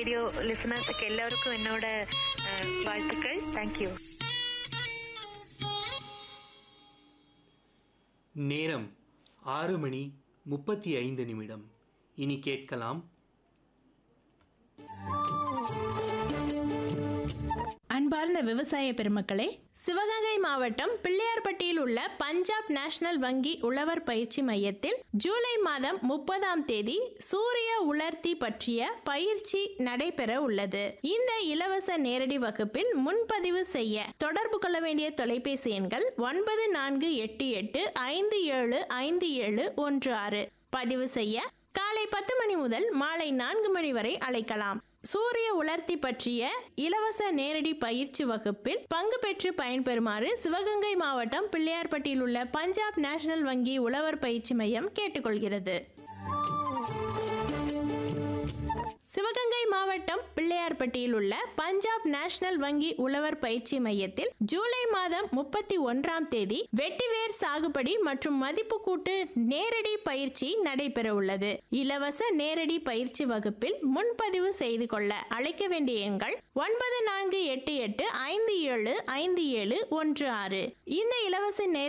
radio ലിസണേഴ്സൊക്കെ എല്ലാവർക്കും എന്നോട് ആ, വാഴ്ത്തുക്കൾ താങ്ക് യു நேரம் ஆறு மணி முப்பத்தி ஐந்து நிமிடம் இனி கேட்கலாம் அன்பார்ந்த விவசாய பெருமக்களே சிவகங்கை மாவட்டம் பிள்ளையார்பட்டியில் உள்ள பஞ்சாப் நேஷனல் வங்கி உழவர் பயிற்சி மையத்தில் ஜூலை மாதம் முப்பதாம் தேதி சூரிய உலர்த்தி பற்றிய பயிற்சி நடைபெற உள்ளது இந்த இலவச நேரடி வகுப்பில் முன்பதிவு செய்ய தொடர்பு கொள்ள வேண்டிய தொலைபேசி எண்கள் ஒன்பது நான்கு எட்டு எட்டு ஐந்து ஏழு ஐந்து ஏழு ஒன்று ஆறு பதிவு செய்ய காலை பத்து மணி முதல் மாலை நான்கு மணி வரை அழைக்கலாம் சூரிய உலர்த்தி பற்றிய இலவச நேரடி பயிற்சி வகுப்பில் பங்கு பெற்று பயன்பெறுமாறு சிவகங்கை மாவட்டம் பிள்ளையார்பட்டியில் உள்ள பஞ்சாப் நேஷனல் வங்கி உழவர் பயிற்சி மையம் கேட்டுக்கொள்கிறது சிவகங்கை மாவட்டம் பிள்ளையார்பட்டியில் உள்ள பஞ்சாப் நேஷனல் வங்கி உழவர் பயிற்சி மையத்தில் ஜூலை மாதம் முப்பத்தி ஒன்றாம் தேதி வெட்டிவேர் சாகுபடி மற்றும் மதிப்பு கூட்டு நேரடி பயிற்சி நடைபெற உள்ளது இலவச நேரடி பயிற்சி வகுப்பில் முன்பதிவு செய்து கொள்ள அழைக்க வேண்டிய எண்கள் ஒன்பது நான்கு எட்டு எட்டு ஐந்து ஏழு ஐந்து ஏழு ஒன்று ஆறு இந்த இலவச நேரடி